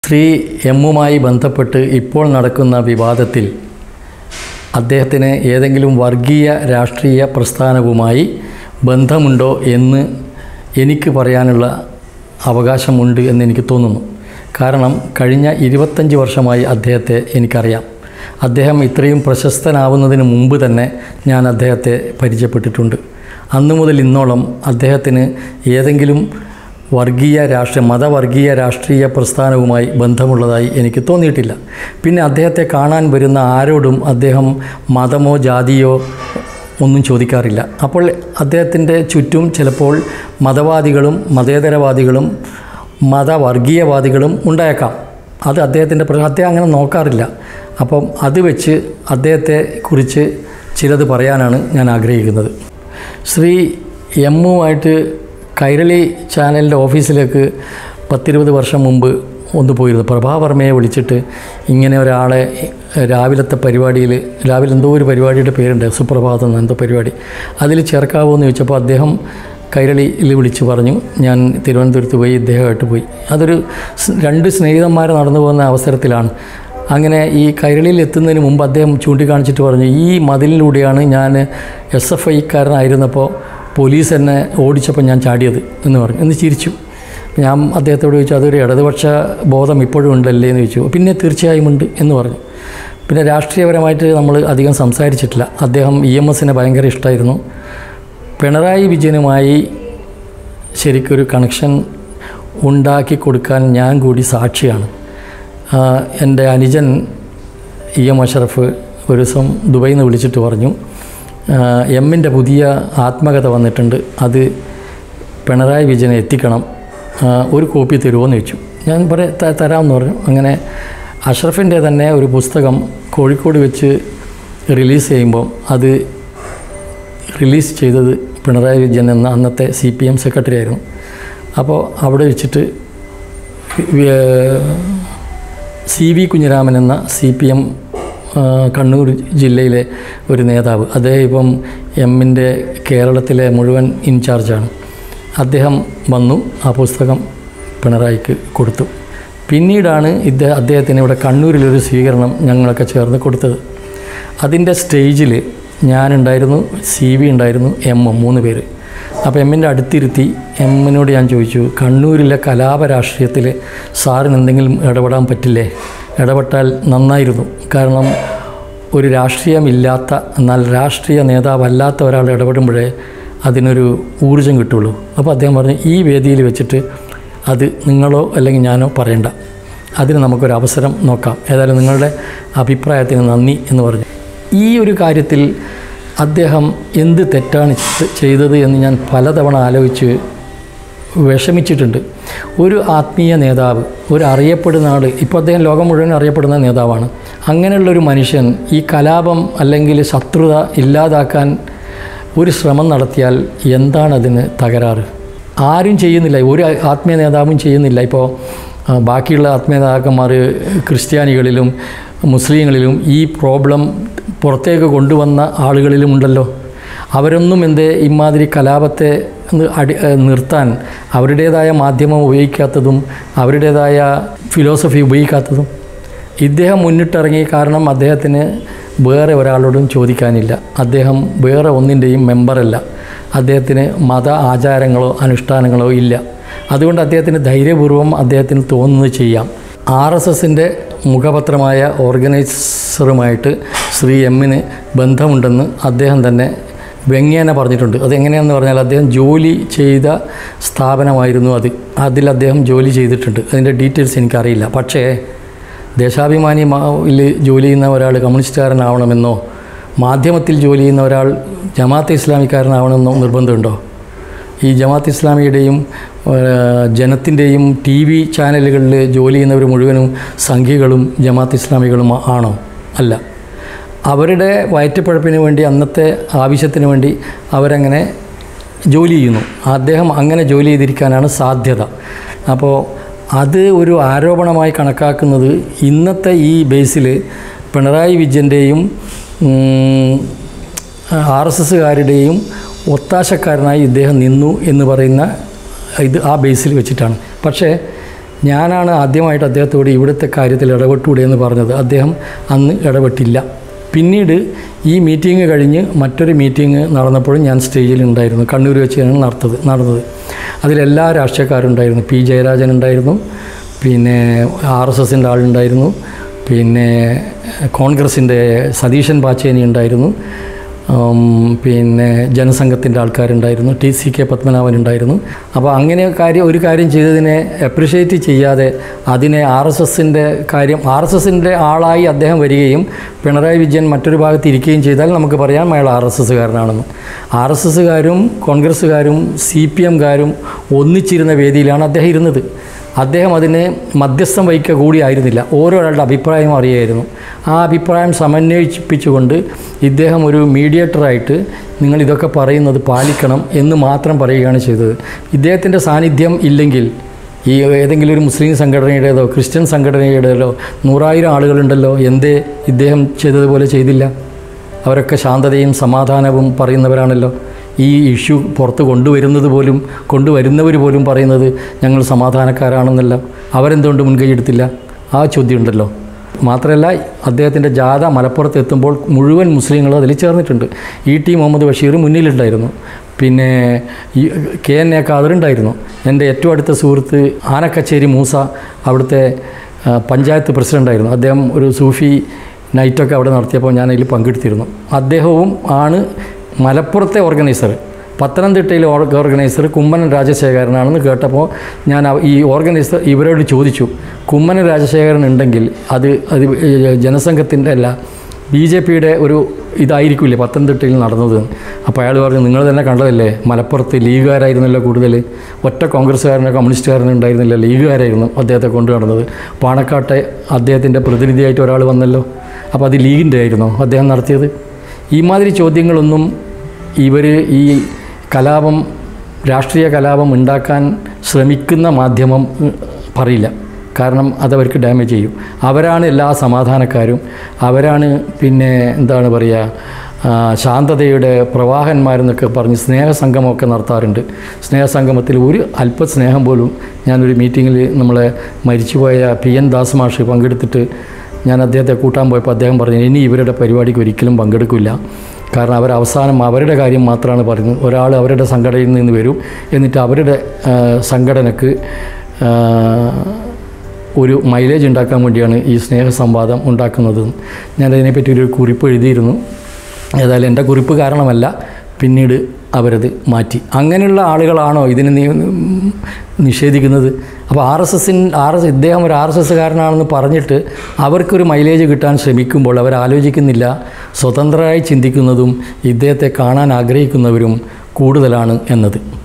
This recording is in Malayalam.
ശ്രീ എമ്മുമായി ബന്ധപ്പെട്ട് ഇപ്പോൾ നടക്കുന്ന വിവാദത്തിൽ അദ്ദേഹത്തിന് ഏതെങ്കിലും വർഗീയ രാഷ്ട്രീയ പ്രസ്ഥാനവുമായി ബന്ധമുണ്ടോ എന്ന് എനിക്ക് പറയാനുള്ള അവകാശമുണ്ട് എന്ന് എനിക്ക് തോന്നുന്നു കാരണം കഴിഞ്ഞ ഇരുപത്തഞ്ച് വർഷമായി അദ്ദേഹത്തെ എനിക്കറിയാം അദ്ദേഹം ഇത്രയും പ്രശസ്തനാവുന്നതിന് മുമ്പ് തന്നെ ഞാൻ അദ്ദേഹത്തെ പരിചയപ്പെട്ടിട്ടുണ്ട് അന്നു മുതൽ ഇന്നോളം അദ്ദേഹത്തിന് ഏതെങ്കിലും വർഗീയ രാഷ്ട്രീയ മതവർഗീയ രാഷ്ട്രീയ പ്രസ്ഥാനവുമായി ബന്ധമുള്ളതായി എനിക്ക് തോന്നിയിട്ടില്ല പിന്നെ അദ്ദേഹത്തെ കാണാൻ വരുന്ന ആരോടും അദ്ദേഹം മതമോ ജാതിയോ ഒന്നും ചോദിക്കാറില്ല അപ്പോൾ അദ്ദേഹത്തിൻ്റെ ചുറ്റും ചിലപ്പോൾ മതവാദികളും മതേതരവാദികളും മതവർഗീയവാദികളും ഉണ്ടായേക്കാം അത് അദ്ദേഹത്തിൻ്റെ പ്ര- അദ്ദേഹം അങ്ങനെ നോക്കാറില്ല അപ്പം അത് വെച്ച് അദ്ദേഹത്തെ കുറിച്ച് ചിലത് പറയാനാണ് ഞാൻ ആഗ്രഹിക്കുന്നത് ശ്രീ എമ്മുമായിട്ട് കൈരളി ചാനലിൻ്റെ ഓഫീസിലേക്ക് പത്തിരുപത് വർഷം മുമ്പ് ഒന്ന് പോയിരുന്നു പ്രഭാവർമ്മയെ വിളിച്ചിട്ട് ഇങ്ങനെ ഒരാളെ രാവിലത്തെ പരിപാടിയിൽ രാവിലെ എന്തോ ഒരു പരിപാടിയുടെ പേരുണ്ട് സുപ്രഭാതം എന്ന എന്തോ പരിപാടി അതിൽ ചേർക്കാവോ എന്ന് ചോദിച്ചപ്പോൾ അദ്ദേഹം കൈരളിയിൽ വിളിച്ച് പറഞ്ഞു ഞാൻ തിരുവനന്തപുരത്ത് പോയി ഇദ്ദേഹമായിട്ട് പോയി അതൊരു സ്- രണ്ട് സ്നേഹിതന്മാർ നടന്നു പോകുന്ന അവസരത്തിലാണ് അങ്ങനെ ഈ കൈരളിയിൽ എത്തുന്നതിന് മുമ്പ് അദ്ദേഹം ചൂണ്ടിക്കാണിച്ചിട്ട് പറഞ്ഞു ഈ മതിലിലൂടെയാണ് ഞാൻ എസ് എഫ് ഐക്കാരനായിരുന്നപ്പോൾ പോലീസ് എന്നെ ഓടിച്ചപ്പോൾ ഞാൻ ചാടിയത് എന്ന് പറഞ്ഞു എന്ന് ചിരിച്ചു ഞാൻ അദ്ദേഹത്തോട് ചോദിച്ചു അതൊരു ഇടതുപക്ഷ ബോധം ഇപ്പോഴും ഉണ്ടല്ലേ എന്ന് ചോദിച്ചു പിന്നെ തീർച്ചയായും ഉണ്ട് എന്ന് പറഞ്ഞു പിന്നെ രാഷ്ട്രീയപരമായിട്ട് നമ്മൾ അധികം സംസാരിച്ചിട്ടില്ല അദ്ദേഹം ഇ എം എസിനെ ഭയങ്കര ഇഷ്ടമായിരുന്നു പിണറായി വിജയനുമായി ശരിക്കൊരു കണക്ഷൻ ഉണ്ടാക്കി കൊടുക്കാൻ ഞാൻ കൂടി സാക്ഷിയാണ് ആ, എൻ്റെ അനുജൻ ഇ എം അഷറഫ് ഒരു ദിവസം ദുബൈയിൽ നിന്ന് വിളിച്ചിട്ട് പറഞ്ഞു ആ, എമ്മിൻ്റെ പുതിയ ആത്മകഥ വന്നിട്ടുണ്ട് അത് പിണറായി വിജയനെ എത്തിക്കണം ആ, ഒരു കോപ്പി തരുമോ എന്ന് ചോദിച്ചു ഞാൻ പറയാം ത- തരാമെന്ന് പറഞ്ഞു അങ്ങനെ അഷ്റഫിൻ്റെ തന്നെ ഒരു പുസ്തകം കോഴിക്കോട് വെച്ച് റിലീസ് ചെയ്യുമ്പോൾ അത് റിലീസ് ചെയ്തത് പിണറായി വിജയൻ എന്ന അന്നത്തെ സി പി എം സെക്രട്ടറി ആയിരുന്നു അപ്പോൾ അവിടെ വെച്ചിട്ട് സി വി കുഞ്ഞിരാമൻ എന്ന സി പി എം കണ്ണൂർ ജില്ലയിലെ ഒരു നേതാവ് അദ്ദേഹം ഇപ്പം എമ്മിൻ്റെ കേരളത്തിലെ മുഴുവൻ ഇൻചാർജാണ് അദ്ദേഹം വന്നു ആ പുസ്തകം പിണറായിക്ക് കൊടുത്തു പിന്നീടാണ് ഇത് അദ്ദേഹത്തിന് ഇവിടെ കണ്ണൂരിലൊരു സ്വീകരണം ഞങ്ങളൊക്കെ ചേർന്ന് കൊടുത്തത് അതിൻ്റെ സ്റ്റേജിൽ ഞാനുണ്ടായിരുന്നു സി വി ഉണ്ടായിരുന്നു എം എം മൂന്ന് പേര് അപ്പോൾ എമ്മിൻ്റെ അടുത്തിരുത്തി എമ്മിനോട് ഞാൻ ചോദിച്ചു കണ്ണൂരിലെ കലാപ രാഷ്ട്രീയത്തിൽ സാറിന് എന്തെങ്കിലും ഇടപെടാൻ പറ്റില്ലേ ഇടപെട്ടാൽ നന്നായിരുന്നു കാരണം ഒരു രാഷ്ട്രീയമില്ലാത്ത എന്നാൽ രാഷ്ട്രീയ നേതാവല്ലാത്ത ഒരാൾ ഇടപെടുമ്പോഴേ അതിനൊരു ഊർജം കിട്ടുള്ളൂ അപ്പോൾ അദ്ദേഹം പറഞ്ഞു ഈ വേദിയിൽ വെച്ചിട്ട് അത് നിങ്ങളോ അല്ലെങ്കിൽ ഞാനോ പറയണ്ട അതിന് നമുക്കൊരു അവസരം നോക്കാം ഏതായാലും നിങ്ങളുടെ അഭിപ്രായത്തിന് നന്ദി എന്ന് പറഞ്ഞു ഈ ഒരു കാര്യത്തിൽ അദ്ദേഹം എന്ത് തെറ്റാണ് ചെ- ചെയ്തത് എന്ന് ഞാൻ പലതവണ ആലോചിച്ച് വിഷമിച്ചിട്ടുണ്ട് ഒരു ആത്മീയ നേതാവ് ഒരു അറിയപ്പെടുന്ന ആൾ ഇപ്പോൾ അദ്ദേഹം ലോകം മുഴുവൻ അറിയപ്പെടുന്ന നേതാവാണ് അങ്ങനെയുള്ളൊരു മനുഷ്യൻ ഈ കലാപം അല്ലെങ്കിൽ ശത്രുത ഇല്ലാതാക്കാൻ ഒരു ശ്രമം നടത്തിയാൽ എന്താണ് അതിന് തകരാറ് ആരും ചെയ്യുന്നില്ല ഒരു ആത്മീയ നേതാവും ചെയ്യുന്നില്ല ഇപ്പോൾ ആ, ബാക്കിയുള്ള ആത്മീയ നേതാക്കന്മാർ ക്രിസ്ത്യാനികളിലും മുസ്ലിങ്ങളിലും ഈ പ്രോബ്ലം പുറത്തേക്ക് കൊണ്ടുവന്ന ആളുകളിലും ഉണ്ടല്ലോ അവരൊന്നും എന്തേ ഇമാതിരി കലാപത്തെ നി- അടി ഏ, നിർത്താൻ അവരുടേതായ മാധ്യമം ഉപയോഗിക്കാത്തതും അവരുടേതായ ഫിലോസഫി ഉപയോഗിക്കാത്തതും ഇദ്ദേഹം മുന്നിട്ടിറങ്ങി കാരണം അദ്ദേഹത്തിന് വേറെ ഒരാളോടും ചോദിക്കാനില്ല അദ്ദേഹം വേറെ ഒന്നിൻ്റെയും മെമ്പറല്ല അദ്ദേഹത്തിന് മത ആചാരങ്ങളോ അനുഷ്ഠാനങ്ങളോ ഇല്ല അതുകൊണ്ട് അദ്ദേഹത്തിന് ധൈര്യപൂർവ്വം അദ്ദേഹത്തിന് തോന്നുന്നത് ചെയ്യാം ആർ എസ് എസിൻ്റെ മുഖപത്രമായ ഓർഗനൈസറുമായിട്ട് ശ്രീ എമ്മിന് ബന്ധമുണ്ടെന്ന് അദ്ദേഹം തന്നെ വ്യംഗ്യേന പറഞ്ഞിട്ടുണ്ട് അതെങ്ങനെയാണെന്ന് പറഞ്ഞാൽ അദ്ദേഹം ജോലി ചെയ്ത സ്ഥാപനമായിരുന്നു അത് അതിൽ അദ്ദേഹം ജോലി ചെയ്തിട്ടുണ്ട് അതിൻ്റെ ഡീറ്റെയിൽസ് എനിക്കറിയില്ല പക്ഷേ ദേശാഭിമാനി മാവിൽ ജോലി ചെയ്യുന്ന ഒരാൾ കമ്മ്യൂണിസ്റ്റുകാരനാവണമെന്നോ മാധ്യമത്തിൽ ജോലി ചെയ്യുന്ന ഒരാൾ ജമാഅത്ത് ഇസ്ലാമിക്കാരനാവണമെന്നോ നിർബന്ധമുണ്ടോ ഈ ജമാഅത്ത് ഇസ്ലാമിയുടെയും ഏഹ്, ജനത്തിൻ്റെയും ടി വി ചാനലുകളിൽ ജോലി ചെയ്യുന്നവർ മുഴുവനും സംഘികളും ജമാഅത്ത് ഇസ്ലാമികളും ആണോ അല്ല അവരുടെ വയറ്റപ്പഴപ്പിന് വേണ്ടി അന്നത്തെ ആവശ്യത്തിന് വേണ്ടി അവരങ്ങനെ ജോലി ചെയ്യുന്നു അദ്ദേഹം അങ്ങനെ ജോലി ചെയ്തിരിക്കാനാണ് സാധ്യത അപ്പോൾ അത് ഒരു ആരോപണമായി കണക്കാക്കുന്നത് ഇന്നത്തെ ഈ ബേസിൽ പിണറായി വിജയൻ്റെയും ആർ എസ് എസ്സുകാരുടെയും ഒത്താശക്കാരനായി ഇദ്ദേഹം നിന്നു എന്ന് പറയുന്ന ഇത് ആ ബേസിൽ വെച്ചിട്ടാണ് പക്ഷേ ഞാനാണ് ആദ്യമായിട്ട് അദ്ദേഹത്തോട് ഇവിടുത്തെ കാര്യത്തിൽ ഇടപെട്ടൂടെ എന്ന് പറഞ്ഞത് അദ്ദേഹം അന്ന് ഇടപെട്ടില്ല പിന്നീട് ഈ മീറ്റിംഗ് കഴിഞ്ഞ് മറ്റൊരു മീറ്റിംഗ് നടന്നപ്പോഴും ഞാൻ സ്റ്റേജിൽ ഉണ്ടായിരുന്നു കണ്ണൂർ വെച്ചാണ് നടത്തത് നടന്നത് അതിലെല്ലാ രാഷ്ട്രീയക്കാരും ഉണ്ടായിരുന്നു പി ജയരാജൻ ഉണ്ടായിരുന്നു പിന്നെ ആർ എസ് എസിൻ്റെ ആളുണ്ടായിരുന്നു പിന്നെ കോൺഗ്രസിൻ്റെ സതീശൻ പാച്ചേനി ഉണ്ടായിരുന്നു ഉം, പിന്നെ ജനസംഘത്തിൻ്റെ ആൾക്കാരുണ്ടായിരുന്നു ടി സി കെ പത്മനാഭൻ ഉണ്ടായിരുന്നു അപ്പോൾ അങ്ങനെ കാര്യം ഒരു കാര്യം ചെയ്തതിനെ അപ്രിഷ്യേറ്റ് ചെയ്യാതെ അതിനെ ആർ എസ് എസിൻ്റെ കാര്യം ആർ എസ് എസിൻ്റെ ആളായി അദ്ദേഹം വരികയും പിണറായി വിജയൻ മറ്റൊരു ഭാഗത്ത് ഇരിക്കുകയും ചെയ്താൽ നമുക്ക് പറയാം അയാൾ ആർ എസ് എസ്സുകാരനാണെന്ന് ആർ എസ് എസ്സുകാരും കോൺഗ്രസ്സുകാരും സി പി എംകാരും ഒന്നിച്ചിരുന്ന വേദിയിലാണ് അദ്ദേഹം ഇരുന്നത് അദ്ദേഹം അതിന് മധ്യസ്ഥം വഹിക്കുക കൂടിയായിരുന്നില്ല ഓരോരാളുടെ അഭിപ്രായം അറിയായിരുന്നു ആ അഭിപ്രായം സമന്വയിപ്പിച്ചുകൊണ്ട് ഇദ്ദേഹം ഒരു മീഡിയേറ്ററായിട്ട് നിങ്ങൾ ഇതൊക്കെ പറയുന്നത് പാലിക്കണം എന്ന് മാത്രം പറയുകയാണ് ചെയ്തത് ഇദ്ദേഹത്തിൻ്റെ സാന്നിധ്യം ഇല്ലെങ്കിൽ ഈ ഏതെങ്കിലും ഒരു മുസ്ലിം സംഘടനയുടേതോ ക്രിസ്ത്യൻ സംഘടനയുടേതോ നൂറായിരം ആളുകളുണ്ടല്ലോ എന്തേ ഇദ്ദേഹം ചെയ്തതുപോലെ ചെയ്തില്ല അവരൊക്കെ ശാന്തതയും സമാധാനവും പറയുന്നവരാണല്ലോ ഈ ഇഷ്യൂ പുറത്ത് കൊണ്ടുവരുന്നത് പോലും കൊണ്ടുവരുന്നവർ പോലും പറയുന്നത് ഞങ്ങൾ സമാധാനക്കാരാണെന്നല്ല അവരെന്തുകൊണ്ട് മുൻകൈ എടുത്തില്ല ആ ചോദ്യം ഉണ്ടല്ലോ മാത്രമല്ല അദ്ദേഹത്തിൻ്റെ ജാഥ മലപ്പുറത്ത് എത്തുമ്പോൾ മുഴുവൻ മുസ്ലിങ്ങളും അതിൽ ചേർന്നിട്ടുണ്ട് ഇ ടി മുഹമ്മദ് ബഷീർ മുന്നിലുണ്ടായിരുന്നു പിന്നെ ഈ കെ എൻ എ ഖാദറുണ്ടായിരുന്നു എൻ്റെ ഏറ്റവും അടുത്ത സുഹൃത്ത് ആനക്കച്ചേരി മൂസ അവിടുത്തെ ആ, പഞ്ചായത്ത് പ്രസിഡൻ്റായിരുന്നു അദ്ദേഹം ഒരു സൂഫി നൈറ്റൊക്കെ അവിടെ നടത്തിയപ്പോൾ ഞാൻ അതിൽ പങ്കെടുത്തിരുന്നു അദ്ദേഹവും ആണ് മലപ്പുറത്തെ ഓർഗനൈസർ പത്തനംതിട്ടയിലെ ഓർ- ഓർഗനൈസർ കുമ്മനം രാജശേഖരനാണെന്ന് കേട്ടപ്പോൾ ഞാൻ അവ- ഈ ഓർഗനൈസർ ഇവരോട് ചോദിച്ചു കുമ്മനം രാജശേഖരൻ ഉണ്ടെങ്കിൽ അത് അത് ജനസംഘത്തിൻ്റെ അല്ല ബി ജെ പിയുടെ ഒരു ഇതായിരിക്കില്ലേ പത്തനംതിട്ടയിൽ നടന്നത് അപ്പോൾ അയാൾ പറഞ്ഞു നിങ്ങൾ തന്നെ കണ്ടതല്ലേ മലപ്പുറത്ത് ലീഗുകാരായിരുന്നല്ലോ കൂടുതൽ ഒറ്റ കോൺഗ്രസ്സുകാരനോ കമ്മ്യൂണിസ്റ്റുകാരനോ ഉണ്ടായിരുന്നില്ല ലീഗുകാരായിരുന്നു അദ്ദേഹത്തെ കൊണ്ടു നടന്നത് പാണക്കാട്ടെ അദ്ദേഹത്തിൻ്റെ പ്രതിനിധിയായിട്ട് ഒരാൾ വന്നല്ലോ അപ്പോൾ അത് ലീഗിൻ്റെ ആയിരുന്നോ അദ്ദേഹം നടത്തിയത് ഈ മാതിരി ചോദ്യങ്ങളൊന്നും ഇവർ ഈ കലാപം രാഷ്ട്രീയ കലാപം ഉണ്ടാക്കാൻ ശ്രമിക്കുന്ന മാധ്യമം ഉം, പറയില്ല കാരണം അതവർക്ക് ഡാമേജ് ചെയ്യും അവരാണ് എല്ലാ സമാധാനക്കാരും അവരാണ് പിന്നെ എന്താണ് പറയുക ആ, ശാന്തതയുടെ പ്രവാഹന്മാരെന്നൊക്കെ പറഞ്ഞ് സ്നേഹസംഗമമൊക്കെ നടത്താറുണ്ട് സ്നേഹസംഗമത്തിൽ ഒരു അല്പ സ്നേഹം പോലും ഞാനൊരു മീറ്റിങ്ങിൽ നമ്മളെ മരിച്ചുപോയ പി എൻ ദാസ് മാഷ് പങ്കെടുത്തിട്ട് ഞാൻ അദ്ദേഹത്തെ കൂട്ടാൻ പോയപ്പോൾ അദ്ദേഹം പറഞ്ഞു ഇനി ഇവരുടെ പരിപാടിക്ക് ഒരിക്കലും പങ്കെടുക്കില്ല കാരണം അവർ അവസാനം അവരുടെ കാര്യം മാത്രമാണ് പറയുന്നത് ഒരാൾ അവരുടെ സംഘടനയിൽ നിന്ന് വരും എന്നിട്ട് അവരുടെ ആ, സംഘടനക്ക് ആ, ഒരു മൈലേജ് ഉണ്ടാക്കാൻ വേണ്ടിയാണ് ഈ സ്നേഹ സംവാദം ഉണ്ടാക്കുന്നത് ഞാനതിനെപ്പറ്റി ഒരു കുറിപ്പ് എഴുതിയിരുന്നു ഏതായാലും എൻ്റെ കുറിപ്പ് കാരണമല്ല പിന്നീട് അവരത് മാറ്റി അങ്ങനെയുള്ള ആളുകളാണോ ഇതിന് നീ- നിഷേധിക്കുന്നത് അപ്പോൾ ആർ എസ് എസിൻ ആർ എസ് ഇദ്ദേഹം ഒരു ആർ എസ് എസ്സുകാരനാണെന്ന് പറഞ്ഞിട്ട് അവർക്കൊരു മൈലേജ് കിട്ടാൻ ശ്രമിക്കുമ്പോൾ അവർ ആലോചിക്കുന്നില്ല സ്വതന്ത്രരായി ചിന്തിക്കുന്നതും ഇദ്ദേഹത്തെ കാണാൻ ആഗ്രഹിക്കുന്നവരും കൂടുതലാണ് എന്നത്